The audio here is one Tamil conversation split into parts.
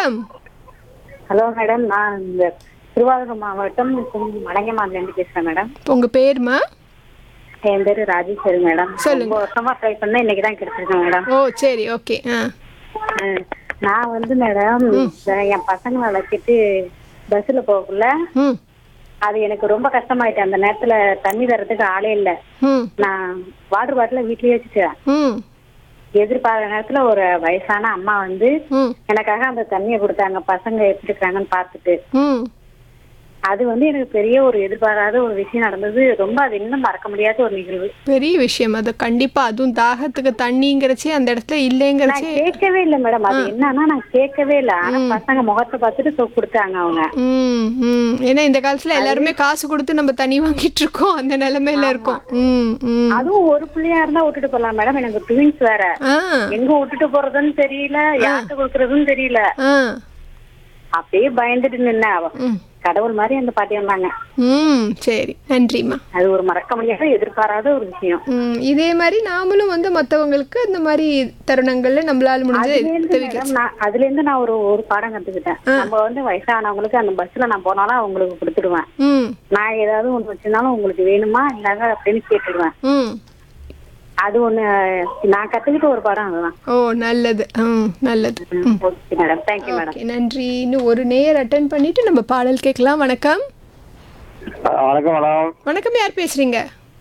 வணக்கம் ஹலோ மேடம் நான் இந்த திருவாரூர் மாவட்டம் மடங்கமான்லேருந்து பேசுறேன் மேடம் உங்க பேருமா என் பேரு ராஜேஸ்வரி மேடம் சொல்லுங்க. ரொம்ப வருஷமா ட்ரை பண்ணேன் இன்னைக்கு தான் கிடைச்சிருக்கு மேடம் ஓ சரி ஓகே ஆ அஹ், நான் வந்து மேடம் இந்த என் பசங்களை அழைச்சிட்டு பஸ்ல போகக்குள்ள ம் அது எனக்கு ரொம்ப கஷ்டமாயிட்டு அந்த நேரத்துல தண்ணி தரத்துக்கு ஆளே இல்ல ம் நான் வாட்டர் பாட்டில வீட்லயே வச்சுட்டேன் ம் எதிர்பார்த்த நேரத்துல ஒரு வயசான அம்மா வந்து ம் எனக்காக அந்த தண்ணியை கொடுத்தாங்க பசங்க எப்படி இருக்காங்கன்னு பார்த்துட்டு ம் அது வந்து எனக்கு பெரிய ஒரு எதிர்பாராத ஒரு விஷயம் நடந்தது ரொம்ப அது இன்னும் மறக்க முடியாத ஒரு நிகழ்வு பெரிய விஷயம் அது கண்டிப்பா அதுவும் தாகத்துக்கு தண்ணிங்கிறச்சே அந்த இடத்துல நான் இல்லைங்கிறச்சே கேட்கவே இல்ல மேடம் அது என்னன்னா நான் கேட்கவே இல்ல ஆனா பசங்க முகத்தை பார்த்துட்டு சொ- கொடுத்தாங்க அவங்க ம் ம் ஏன்னா இந்த காலத்துல எல்லாருமே காசு கொடுத்து நம்ம தண்ணி வாங்கிட்டு இருக்கோம் அந்த நிலைமையில இருக்கோம் ம் ம் அதுவும் ஒரு பிள்ளையா இருந்தா விட்டுட்டு போலாம் மேடம் எனக்கு ட்வின்ஸ் வேற ஆ எங்க விட்டுட்டு போறதுன்னு தெரியல யார்கிட்ட கொடுக்கறதுன்னு தெரியல ஆ அப்படியே பயந்துட்டு நின்ன அவ ம் கடவுள் மாதிரி அந்த பாட்டி வந்தாங்க ம் சரி நன்றிம்மா அது ஒரு மறக்க முடியாத எதிர்பாராத ஒரு விஷயம் ம் இதே மாதிரி நாமளும் வந்து மற்றவங்களுக்கு இந்த மாதிரி தருணங்கள்ல நம்மளால முடிஞ்ச அதுல இருந்து மேடம் நான் அதுல இருந்து நான் ஒரு ஒரு பாடம் கத்துக்கிட்டேன் நம்ம வந்து வயசானவங்களுக்கு அந்த பஸ்ல நான் போனாலும் அவங்களுக்கு கொடுத்துடுவேன் ம் நான் ஏதாவது ஒண்ணு வச்சிருந்தாலும் உங்களுக்கு வேணுமா இல்லாத அப்படின்னு கேட்டுடுவேன் ம் அது ஒண்ணு நான் கத்துக்கிட்ட ஒரு பாடம் அதுதான் ஓ நல்லது ம் நல்லது okay madam thank you madam okay நன்றி இன்னும் ஒரு நேர் அட்டன் பண்ணிட்டு நம்ம பாடல் கேட்கலாம் வணக்கம் வணக்கம் மேடம் வணக்கம் யார் பேசுறீங்க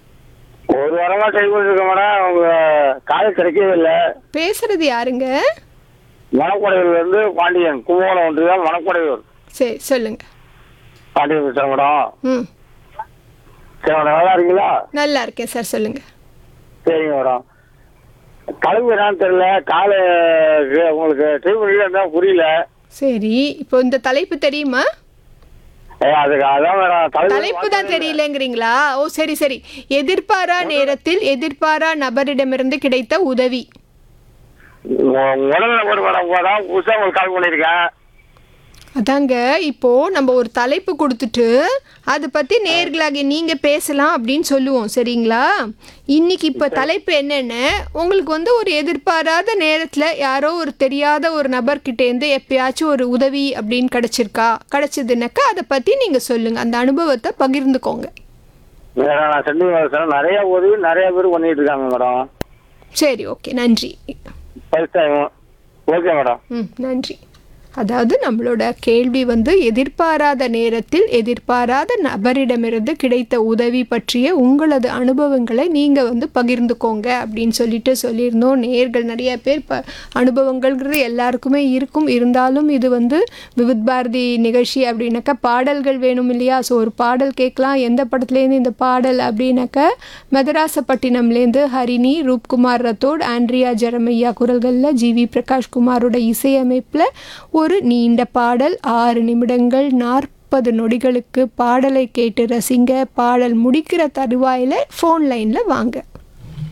ஒரு வாரமா ட்ரை பண்ணிருக்கேன் மேடம் உங்க கால் கிடைக்கவே இல்லை பேசுறது யாருங்க மணக்கொடையூர்ல இருந்து பாண்டியன் கும்பகோணம் ஒன்றியம் மணக்கொடையூர் சரி சொல்லுங்க பாண்டியன் பேசுறேன் மேடம் ம் சரி மேடம் நல்லா இருக்கீங்களா நல்லா இருக்கேன் சார் சொல்லுங்க சரிங்க மேடம் கழுவு என்னன்னு தெரியல காலு உங்களுக்கு ட்ரை பண்ணல புரியல சரி இப்போ இந்த தலைப்பு தெரியுமா ஏ, அதுக்கு அதான் மேடம் தலைப்பு தான் தெரியலங்கிறீங்களா ஓ சரி சரி எதிர்பாரா நேரத்தில் எதிர்பாரா நபரிடமிருந்து கிடைத்த உதவி உடல் நம்பர் மேடம் மேடம் புதுசாக உங்களுக்கு கால் பண்ணியிருக்கேன் அதாங்க இப்போ நம்ம ஒரு தலைப்பு கொடுத்துட்டு அதை பத்தி நேர்களாகி நீங்க பேசலாம் அப்படின்னு சொல்லுவோம் சரிங்களா இன்னைக்கு இப்போ தலைப்பு என்னென்ன உங்களுக்கு வந்து ஒரு எதிர்பாராத நேரத்துல யாரோ ஒரு தெரியாத ஒரு நபர்கிட்டேருந்து எப்பயாச்சும் ஒரு உதவி அப்படின்னு கிடைச்சிருக்கா கிடைச்சதுனாக்கா அதை பத்தி நீங்க சொல்லுங்க அந்த அனுபவத்தை பகிர்ந்துக்கோங்க மேடம் நான் சென்டிங் சார் நிறைய உதவி நிறைய பேர் பண்ணிட்டு இருக்காங்க மேடம் சரி ஓகே நன்றி ஃபர்ஸ்ட் டைம் ஓகே மேடம் ம் நன்றி அதாவது நம்மளோட கேள்வி வந்து எதிர்பாராத நேரத்தில் எதிர்பாராத நபரிடமிருந்து கிடைத்த உதவி பற்றிய உங்களது அனுபவங்களை நீங்கள் வந்து பகிர்ந்துக்கோங்க அப்படின்னு சொல்லிட்டு சொல்லியிருந்தோம் நேர்கள் நிறைய பேர் ப அனுபவங்கள்ங்கிறது எல்லாருக்குமே இருக்கும் இருந்தாலும் இது வந்து விவித் பாரதி நிகழ்ச்சி அப்படின்னாக்கா பாடல்கள் வேணும் இல்லையா ஸோ ஒரு பாடல் கேட்கலாம் எந்த படத்துலேருந்து இந்த பாடல் அப்படின்னாக்கா மெதராசப்பட்டினம்லேருந்து ஹரிணி ரூப்குமார் ரத்தோட் ஆண்ட்ரியா ஜெரமையா குரல்களில் ஜிவி பிரகாஷ் குமாரோட இசையமைப்பில் ஒரு நீண்ட பாடல் ஆறு நிமிடங்கள் நாற்பது நொடிகளுக்கு பாடலை கேட்டு ரசிங்க பாடல் முடிக்கிற தருவாயில் ஃபோன் லைனில் வாங்க